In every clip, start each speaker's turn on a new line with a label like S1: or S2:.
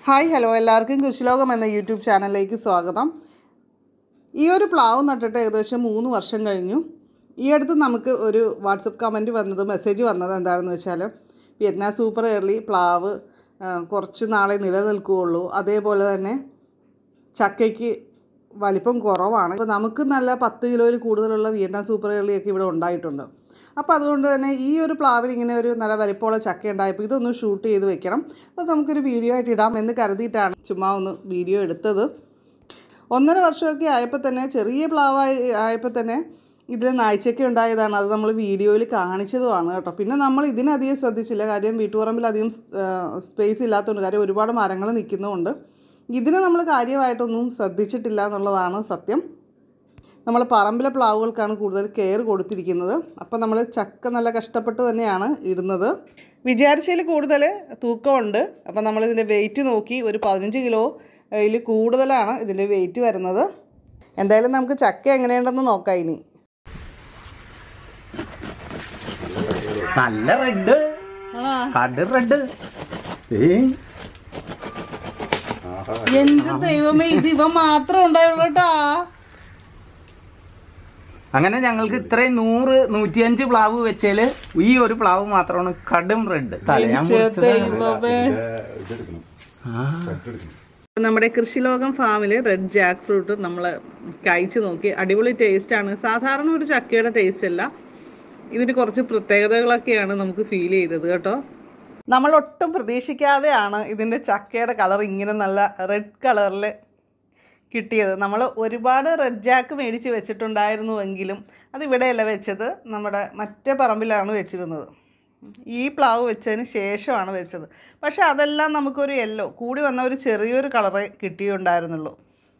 S1: Hi hello എല്ലാവർക്കും കൃഷിലോകം എന്ന YouTube ചാനലിലേക്ക് സ്വാഗതം ഈ ഒരു പ്ലാവ് നട്ടിട്ട് ഏകദേശം മൂന്ന് വർഷം കഴിഞ്ഞു ഈ അടുത്ത് നമുക്ക് ഒരു വാട്സപ്പ് കമൻറ്റ് വന്നത് മെസ്സേജ് വന്നത് എന്താണെന്ന് വെച്ചാൽ വിയറ്റ്നാം സൂപ്പർ എയർലി പ്ലാവ് ആ, കുറച്ച് നാളെ നിലനിൽക്കുകയുള്ളൂ അതേപോലെ തന്നെ ചക്കയ്ക്ക് വലിപ്പം കുറവാണ് ഇപ്പോൾ നമുക്ക് നല്ല പത്ത് കിലോയിൽ കൂടുതലുള്ള വിയറ്റ്നാം സൂപ്പർ എയർലിയൊക്കെ ഇവിടെ ഉണ്ടായിട്ടുണ്ട് അപ്പോൾ അതുകൊണ്ട് തന്നെ ഈ ഒരു പ്ലാവിൽ ഇങ്ങനെ ഒരു നല്ല വലിപ്പമുള്ള ചക്ക ഉണ്ടായപ്പോൾ ഇതൊന്ന് ഷൂട്ട് ചെയ്ത് വെക്കണം അപ്പോൾ നമുക്കൊരു വീഡിയോ ആയിട്ട് ഇടാം എന്ന് കരുതിയിട്ടാണ് ചുമ്മാ ഒന്ന് വീഡിയോ എടുത്തത് ഒന്നര വർഷമൊക്കെ ആയപ്പോൾ തന്നെ ചെറിയ പ്ലാവായി ആയപ്പോൾ തന്നെ ഇതിൽ നായ്ച്ചക്ക ഉണ്ടായതാണ് അത് നമ്മൾ വീഡിയോയിൽ കാണിച്ചതുമാണ് കേട്ടോ പിന്നെ നമ്മൾ ഇതിനധികം ശ്രദ്ധിച്ചില്ല കാര്യം വീട്ടുപറമ്പിൽ അധികം സ്പേസ് ഇല്ലാത്തതുകൊണ്ട് കാര്യം ഒരുപാട് മരങ്ങൾ നിൽക്കുന്നതുകൊണ്ട് ഇതിനെ നമ്മൾ കാര്യമായിട്ടൊന്നും ശ്രദ്ധിച്ചിട്ടില്ല എന്നുള്ളതാണ് സത്യം നമ്മൾ പറമ്പിലെ പ്ലാവുകൾക്കാണ് കൂടുതൽ കെയർ കൊടുത്തിരിക്കുന്നത് അപ്പോൾ നമ്മൾ ചക്ക നല്ല കഷ്ടപ്പെട്ട് തന്നെയാണ് ഇടുന്നത് വിചാരിച്ചതിൽ കൂടുതൽ തൂക്കമുണ്ട് അപ്പോൾ നമ്മളിതിൻ്റെ വെയിറ്റ് നോക്കി ഒരു പതിനഞ്ച് കിലോ ഇതിൽ കൂടുതലാണ് ഇതിൻ്റെ വെയിറ്റ് വരുന്നത് എന്തായാലും നമുക്ക് ചക്ക എങ്ങനെയുണ്ടെന്ന് നോക്കാം ഇനി
S2: നല്ല റെഡ് കട് റെഡ്
S1: എന്ത് ദൈവമേ ഇത് ഇവ മാത്രം ഉണ്ടായുള്ളൂ കേട്ടാ
S2: അങ്ങനെ ഞങ്ങൾക്ക് ഇത്രയും നൂറ് നൂറ്റിയഞ്ച് പ്ലാവ് വെച്ചാല് ഈ ഒരു പ്ലാവ് മാത്രമാണ് കടും റെഡ് തലയാൻ
S1: ദൈവമേ നമ്മുടെ കൃഷിലോകം ഫാമിൽ റെഡ് ജാക്ക് ഫ്രൂട്ട് നമ്മൾ കഴിച്ചു നോക്കി അടിപൊളി ടേസ്റ്റാണ് സാധാരണ ഒരു ചക്കയുടെ ടേസ്റ്റ് അല്ല ഇതിന് കുറച്ച് പ്രത്യേകതകളൊക്കെയാണ് നമുക്ക് ഫീൽ ചെയ്തത് കേട്ടോ നമ്മൾ ഒട്ടും പ്രതീക്ഷിക്കാതെയാണ് ഇതിൻ്റെ ചക്കയുടെ കളർ ഇങ്ങനെ നല്ല റെഡ് കളറിൽ കിട്ടിയത് നമ്മൾ ഒരുപാട് റെഡ് ജാക്ക് മേടിച്ച് വെച്ചിട്ടുണ്ടായിരുന്നുവെങ്കിലും അത് ഇവിടെയല്ല വെച്ചത് നമ്മുടെ മറ്റേ പറമ്പിലാണ് വെച്ചിരുന്നത് ഈ പ്ലാവ് വെച്ചതിന് ശേഷമാണ് വെച്ചത് പക്ഷേ അതെല്ലാം നമുക്കൊരു യെല്ലോ കൂടി വന്ന ഒരു ചെറിയൊരു കളറേ കിട്ടിയുണ്ടായിരുന്നുള്ളൂ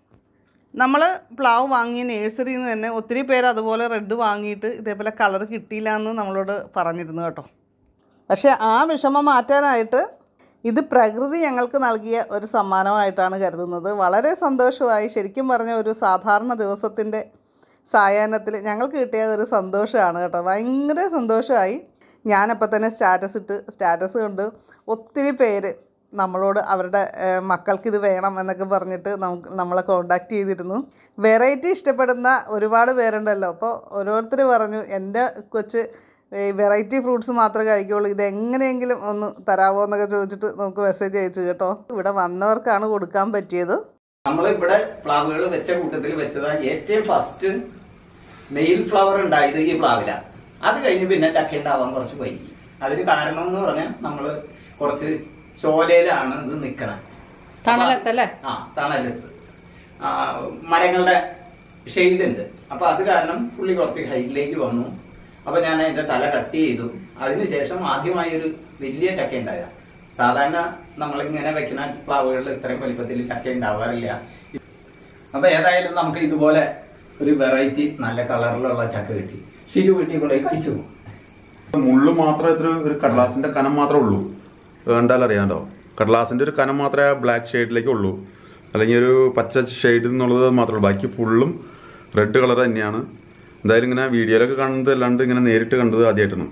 S1: നമ്മൾ പ്ലാവ് വാങ്ങിയ നേഴ്സറിയിൽ നിന്ന് തന്നെ ഒത്തിരി പേര് അതുപോലെ റെഡ് വാങ്ങിയിട്ട് ഇതേപോലെ കളർ കിട്ടിയില്ല എന്ന് നമ്മളോട് പറഞ്ഞിരുന്നു കേട്ടോ പക്ഷേ ആ വിഷമം മാറ്റാനായിട്ട് ഇത് പ്രകൃതി ഞങ്ങൾക്ക് നൽകിയ ഒരു സമ്മാനമായിട്ടാണ് കരുതുന്നത് വളരെ സന്തോഷമായി ശരിക്കും പറഞ്ഞ ഒരു സാധാരണ ദിവസത്തിൻ്റെ സായാഹ്നത്തിൽ ഞങ്ങൾക്ക് കിട്ടിയ ഒരു സന്തോഷമാണ് കേട്ടോ ഭയങ്കര സന്തോഷമായി ഞാനപ്പോൾ തന്നെ സ്റ്റാറ്റസ് ഇട്ട് സ്റ്റാറ്റസ് കൊണ്ട് ഒത്തിരി പേര് നമ്മളോട് അവരുടെ ഏഹ്, മക്കൾക്ക് ഇത് വേണം എന്നൊക്കെ പറഞ്ഞിട്ട് നമുക്ക് നമ്മളെ കോണ്ടാക്ട് ചെയ്തിരുന്നു വെറൈറ്റി ഇഷ്ടപ്പെടുന്ന ഒരുപാട് പേരുണ്ടല്ലോ അപ്പോൾ ഓരോരുത്തർ പറഞ്ഞു എൻ്റെ കൊച്ച് ഈ വെറൈറ്റി ഫ്രൂട്ട്സ് മാത്രമേ കഴിക്കുകയുള്ളൂ ഇത് എങ്ങനെയെങ്കിലും ഒന്ന് തരാമോ എന്നൊക്കെ ചോദിച്ചിട്ട് നമുക്ക് മെസ്സേജ് അയച്ചു കേട്ടോ ഇവിടെ വന്നവർക്കാണ് കൊടുക്കാൻ പറ്റിയത്
S2: നമ്മൾ ഇവിടെ പ്ലാവുകൾ വെച്ച കൂട്ടത്തിൽ വെച്ചതാ ഏറ്റവും ഫസ്റ്റ് മെയിൽ ഫ്ലവർ ഉണ്ടായത് ഈ പ്ലാവില അത് കഴിഞ്ഞ് പിന്നെ ചക്ക ഉണ്ടാവാൻ കുറച്ച് വൈകി അതിന് കാരണം എന്ന് പറഞ്ഞാൽ നമ്മൾ കുറച്ച് ചോലയിലാണ് ഇത് നിൽക്കണം
S1: തണലത്തല്ലേ
S2: ആ തണലത്ത് ആ, മരങ്ങളുടെ ഷെയ്ഡ് ഉണ്ട് അപ്പൊ അത് കാരണം പുള്ളി കുറച്ച് ഹൈറ്റിലേക്ക് വന്നു അപ്പൊ ഞാൻ അതിന്റെ തല കട്ട് ചെയ്തു അതിനുശേഷം ആദ്യമായി ഒരു വലിയ ചക്ക ഉണ്ടായ സാധാരണ നമ്മളിങ്ങനെ വെക്കുന്ന പ്ലാവുകളിൽ ഇത്രയും വലിപ്പത്തിൽ ചക്ക ഉണ്ടാവാറില്ല അപ്പൊ ഏതായാലും നമുക്ക് ഇതുപോലെ ഒരു വെറൈറ്റി നല്ല കളറിലുള്ള ചക്ക കിട്ടി ഷിജു വീട്ടിൽ കൊണ്ടുപോയി കഴിച്ചു
S3: മുള്ളു മാത്രം ഇത്ര ഒരു കടലാസിന്റെ കനം മാത്രമേ ഉള്ളൂ കണ്ടാൽ അറിയാമല്ലോ കടലാസിന്റെ ഒരു കനം മാത്രമേ ബ്ലാക്ക് ഷെയ്ഡിലേക്ക് ഉള്ളൂ അല്ലെങ്കിൽ ഒരു പച്ച ഷെയ്ഡ് എന്നുള്ളത് മാത്രമേ ഉള്ളൂ ബാക്കി ഫുള്ളും റെഡ് കളർ തന്നെയാണ് എന്തായാലും ഇങ്ങനെ വീഡിയോയിലൊക്കെ കാണുന്നത് അല്ലാണ്ട് ഇങ്ങനെ നേരിട്ട് കണ്ടത് ആദ്യമായിട്ടാണ്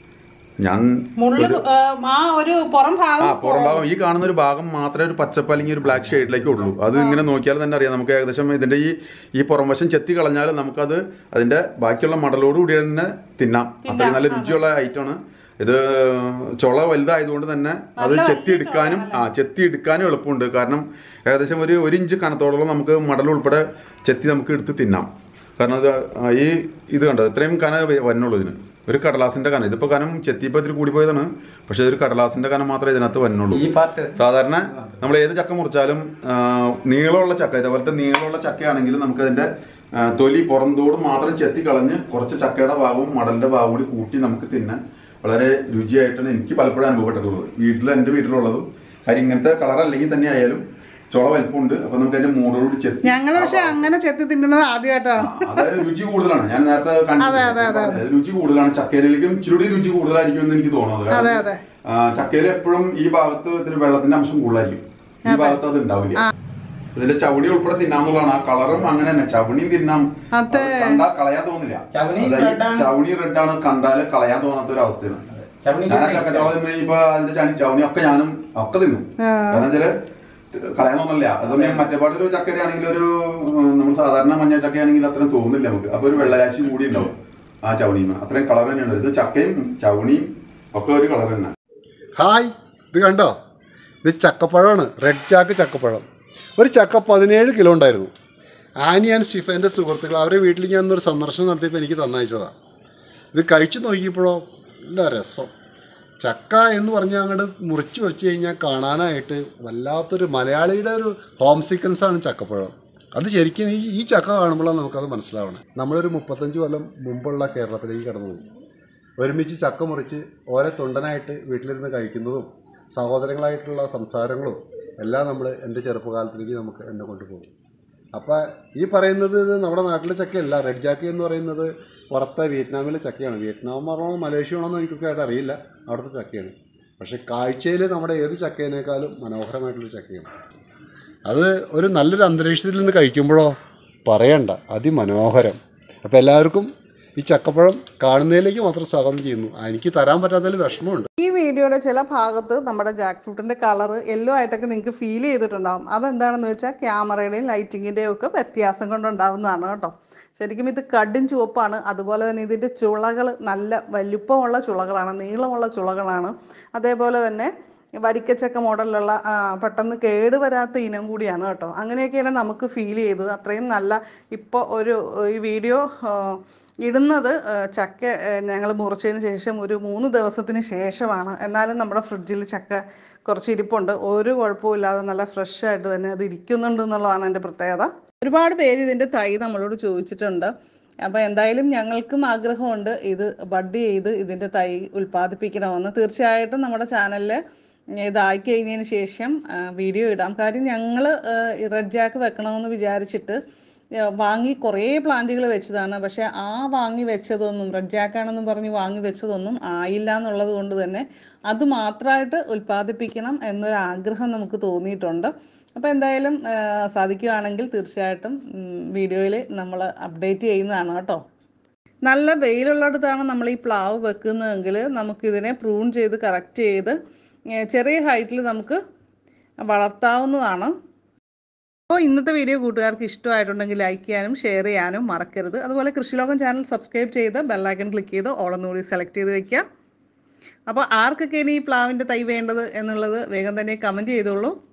S3: ഞാൻ
S1: മുള്ളു ആ ഒരു പുറം
S3: ആ
S1: ഭാഗം
S3: പുറം ഭാഗം ഈ കാണുന്ന ഒരു ഭാഗം മാത്രമേ ഒരു പച്ചപ്പ് അല്ലെങ്കിൽ ഒരു ബ്ലാക്ക് ഷെയ്ഡിലേക്ക് ഉള്ളൂ അത് ഇങ്ങനെ നോക്കിയാൽ തന്നെ അറിയാം നമുക്ക് ഏകദേശം ഇതിന്റെ ഈ ഈ പുറം വശം ചെത്തി കളഞ്ഞാൽ നമുക്കത് അതിന്റെ ബാക്കിയുള്ള മടലോട് കൂടി തന്നെ തിന്നാം അത്രയും നല്ല രുചിയുള്ള ഐറ്റമാണ് ഇത് ചുള വലുതായതുകൊണ്ട് തന്നെ അത് ചെത്തി എടുക്കാനും ആ ചെത്തി എടുക്കാനും എളുപ്പമുണ്ട് കാരണം ഏകദേശം ഒരു ഒരു ഇഞ്ച് കനത്തോളം നമുക്ക് മടൽ ഉൾപ്പെടെ ചെത്തി നമുക്ക് എടുത്ത് തിന്നാം കാരണം അത് ആ ഈ ഇത് കണ്ടോ ഇത്രയും കന വന്നുള്ളൂ ഇതിന് ഒരു കടലാസിന്റെ കനം ഇതിപ്പോ കനം ചെത്തിയപ്പോൾ ഇത്തിരി കൂടിപ്പോയതാണ് പക്ഷെ ഒരു കടലാസിന്റെ കനം മാത്രമേ ഇതിനകത്ത് വന്നുള്ളൂ
S2: ഈ പാർട്ട്
S3: സാധാരണ നമ്മൾ ഏത് ചക്ക മുറിച്ചാലും ആ, നീളമുള്ള ചക്ക ഇതേപോലത്തെ നീളമുള്ള ചക്കയാണെങ്കിൽ നമുക്ക് അതിന്റെ ആ, തൊലി പുറന്തോട് മാത്രം ചെത്തി കളഞ്ഞ് കുറച്ച് ചക്കയുടെ ഭാഗവും മടലിന്റെ ഭാഗവും കൂടി കൂട്ടി നമുക്ക് തിന്നാൻ വളരെ രുചിയായിട്ടാണ് എനിക്ക് പലപ്പോഴും അനുഭവപ്പെട്ടിട്ടുള്ളത് വീട്ടിൽ എൻ്റെ വീട്ടിലുള്ളതും കാര്യം ഇങ്ങനത്തെ കളർ അല്ലെങ്കിൽ തന്നെ ആയാലും ചുള വലിപ്പമുണ്ട് അപ്പൊ നമുക്ക് അതിന്റെ മൂടോട് ചെത്തി
S1: ഞങ്ങൾ പക്ഷെ അങ്ങനെ ചെത്തി തിന്നുന്നത് ആദ്യമായിട്ടാണ്
S3: ആ, അതായത് രുചി കൂടുതലാണ് ഞാൻ നേരത്തെ കണ്ടിട്ടുണ്ട് രുചി കൂടുതലാണ് ചക്കയിലേക്കും ഇച്ചിരി രുചി കൂടുതലായിരിക്കും എന്ന് എനിക്ക് തോന്നുന്നത്
S1: അതെ
S3: കാരണം,
S1: അതെ
S3: ആ, ചക്കയില് എപ്പോഴും ഈ ഭാഗത്ത് ഇത്തിരി വെള്ളത്തിന്റെ അംശം കൂടുതലായിരിക്കും ഈ ഭാഗത്ത് അത് ഉണ്ടാവില്ല ഇതിന്റെ ചവണി ഉൾപ്പെടെ തിന്നാന്നുള്ളതാണ് ആ കളറും അങ്ങനെ തന്നെ ചവണിയും തിന്നാം
S1: അതെ.
S3: അത് കണ്ടാ കളയാൻ തോന്നില്ല
S2: ചവണി
S3: അതായത്
S2: red ആണ്.
S3: ചവണി റെഡ് ആണ് കണ്ടാല് കളയാൻ തോന്നാത്ത ഒരു അവസ്ഥയാണ്
S2: ചവണിക്ക്
S3: ഞാൻ ചക്കച്ചവള തിന്ന് ഇപ്പൊ അതിന്റെ ചണി ചവണി ഒക്കെ ഞാനും ഒക്കെ തിന്നും
S1: ആ.
S3: കാരണം വെച്ചാല് കളയാനൊന്നുമില്ല അതേസമയം മറ്റേ പാട്ടൊരു ചക്കര ആണെങ്കിൽ ഒരു നമ്മൾ സാധാരണ മഞ്ഞ ചക്ക ആണെങ്കിൽ അത്രയും തോന്നുന്നില്ല നമുക്ക് അപ്പൊ ഒരു വെള്ളരാശി കൂടി ഉണ്ടാവും ആ ചവണിയും അത്രയും കളർ തന്നെയാണ് ഇത് ചക്കയും ചവണിയും ഒക്കെ ഒരു കളർ തന്നെ
S4: ഹായ് ഇത് കണ്ടോ ഇത് ചക്കപ്പഴമാണ് റെഡ് ചാക്ക് ചക്കപ്പഴം ഒരു ചക്ക പതിനേഴ് കിലോ ഉണ്ടായിരുന്നു ആനി ആൻഡ് സ്റ്റീഫൻ എൻ്റെ സുഹൃത്തുക്കൾ അവരുടെ വീട്ടിലേക്ക് ഞാൻ ഒരു സന്ദർശനം നടത്തിയപ്പോൾ എനിക്ക് തന്നയച്ചതാണ് ഇത് കഴിച്ചു നോക്കിയപ്പോഴോ നല്ല രസം ചക്ക എന്ന് പറഞ്ഞാൽ അങ്ങോട്ട് മുറിച്ച് വെച്ച് കഴിഞ്ഞാൽ കാണാനായിട്ട് വല്ലാത്തൊരു മലയാളിയുടെ ഒരു ഹോം സീക്വൻസ് ആണ് ചക്കപ്പഴം അത് ശരിക്കും ഈ ഈ ചക്ക കാണുമ്പോഴാണ് നമുക്കത് മനസ്സിലാവണം നമ്മളൊരു മുപ്പത്തഞ്ച് കൊല്ലം മുമ്പുള്ള കേരളത്തിലേക്ക് കടന്നു പോയി ഒരുമിച്ച് ചക്ക മുറിച്ച് ഓരോ തൊണ്ടനായിട്ട് വീട്ടിലിരുന്ന് കഴിക്കുന്നതും സഹോദരങ്ങളായിട്ടുള്ള സംസാരങ്ങളും എല്ലാം നമ്മൾ എൻ്റെ ചെറുപ്പകാലത്തിലേക്ക് നമുക്ക് എന്നെ കൊണ്ടുപോകും അപ്പോൾ ഈ പറയുന്നത് ഇത് നമ്മുടെ നാട്ടിലെ ചക്കയല്ല റെഡ് ചക്ക എന്ന് പറയുന്നത് പുറത്തെ വിയറ്റ്നാമിലെ ചക്കയാണ് വിയറ്റ്നാം ആണോ മലേഷ്യ ആണോ എന്ന് എനിക്കൊക്കെ അറിയില്ല അവിടുത്തെ ചക്കയാണ് പക്ഷേ കാഴ്ചയിൽ നമ്മുടെ ഏത് ചക്കേനേക്കാളും മനോഹരമായിട്ടുള്ള ചക്കയാണ് അത് ഒരു നല്ലൊരു അന്തരീക്ഷത്തിൽ നിന്ന് കഴിക്കുമ്പോഴോ പറയണ്ട അതിമനോഹരം അപ്പോൾ എല്ലാവർക്കും ഈ ചക്കപ്പഴം കാണുന്നതിലേക്ക് മാത്രം സ്വാഗതം ചെയ്യുന്നു ആ, എനിക്ക് തരാൻ പറ്റാത്തതിൽ വിഷമമുണ്ട്
S1: ഈ വീഡിയോയുടെ ചില ഭാഗത്ത് നമ്മുടെ ജാക്ക് ഫ്രൂട്ടിൻ്റെ കളർ യെല്ലോ ആയിട്ടൊക്കെ നിങ്ങൾക്ക് ഫീൽ ചെയ്തിട്ടുണ്ടാകും അതെന്താണെന്ന് വെച്ചാൽ ക്യാമറയുടെയും ലൈറ്റിങ്ങിൻ്റെയും ഒക്കെ വ്യത്യാസം കൊണ്ടുണ്ടാവുന്നതാണ് കേട്ടോ ശരിക്കും ഇത് കടും ചുവപ്പാണ് അതുപോലെ തന്നെ ഇതിൻ്റെ ചുളകൾ നല്ല വലുപ്പമുള്ള ചുളകളാണ് നീളമുള്ള ചുളകളാണ് അതേപോലെ തന്നെ വരിക്കച്ചക്ക മോഡലിലുള്ള ആ, പെട്ടെന്ന് കേടുവരാത്ത ഇനം കൂടിയാണ് കേട്ടോ അങ്ങനെയൊക്കെയാണ് നമുക്ക് ഫീൽ ചെയ്തത് അത്രയും നല്ല ഇപ്പോൾ ഒരു ഈ വീഡിയോ ആ, ഇടുന്നത് ആ, ചക്ക ഞങ്ങൾ മുറിച്ചതിന് ശേഷം ഒരു മൂന്ന് ദിവസത്തിന് ശേഷമാണ് എന്നാലും നമ്മുടെ ഫ്രിഡ്ജിൽ ചക്ക കുറച്ച് ഇരിപ്പുണ്ട് ഒരു കുഴപ്പമില്ലാതെ നല്ല ഫ്രഷ് ആയിട്ട് തന്നെ അത് ഇരിക്കുന്നുണ്ട് എന്നുള്ളതാണ് എൻ്റെ പ്രത്യേകത ഒരുപാട് പേര് ഇതിൻ്റെ തൈ നമ്മളോട് ചോദിച്ചിട്ടുണ്ട് അപ്പോൾ എന്തായാലും ഞങ്ങൾക്കും ആഗ്രഹമുണ്ട് ഇത് ബഡ് ചെയ്ത് ഇതിൻ്റെ തൈ ഉൽപ്പാദിപ്പിക്കണമെന്ന് തീർച്ചയായിട്ടും നമ്മുടെ ചാനലിൽ ഇതായി കഴിഞ്ഞതിന് ശേഷം ആ, വീഡിയോ ഇടാം കാര്യം ഞങ്ങൾ റെഡ് ജാക്ക് വെക്കണമെന്ന് വിചാരിച്ചിട്ട് ആ, വാങ്ങി കുറേ പ്ലാന്റുകൾ വെച്ചതാണ് പക്ഷേ ആ വാങ്ങി വെച്ചതൊന്നും റെഡ് ജാക്കാണെന്നും പറഞ്ഞ് വാങ്ങി വെച്ചതൊന്നും ആയില്ല എന്നുള്ളത് കൊണ്ട് തന്നെ അത് മാത്രമായിട്ട് ഉൽപ്പാദിപ്പിക്കണം എന്നൊരു ആഗ്രഹം നമുക്ക് തോന്നിയിട്ടുണ്ട് അപ്പോൾ എന്തായാലും ആ, സാധിക്കുകയാണെങ്കിൽ തീർച്ചയായിട്ടും വീഡിയോയിൽ നമ്മൾ അപ്ഡേറ്റ് ചെയ്യുന്നതാണ് കേട്ടോ നല്ല വെയിലുള്ളിടത്താണ് നമ്മൾ ഈ പ്ലാവ് വെക്കുന്നതെങ്കിൽ നമുക്കിതിനെ പ്രൂൺ ചെയ്ത് കറക്റ്റ് ചെയ്ത് ഏ, ചെറിയ ഹൈറ്റിൽ നമുക്ക് വളർത്താവുന്നതാണ് അപ്പോൾ ഇന്നത്തെ വീഡിയോ കൂട്ടുകാർക്ക് ഇഷ്ടമായിട്ടുണ്ടെങ്കിൽ ലൈക്ക് ചെയ്യാനും ഷെയർ ചെയ്യാനും മറക്കരുത് അതുപോലെ കൃഷിലോകം ചാനൽ സബ്സ്ക്രൈബ് ചെയ്ത് ബെല്ലൈക്കൺ ക്ലിക്ക് ചെയ്ത് ഓളൊന്നുകൂടി സെലക്ട് ചെയ്ത് വെക്കുക അപ്പോൾ ആർക്കൊക്കെയാണ് ഈ പ്ലാവിൻ്റെ തൈ വേണ്ടത് എന്നുള്ളത് വേഗം തന്നെ കമൻറ്റ് ചെയ്തോളൂ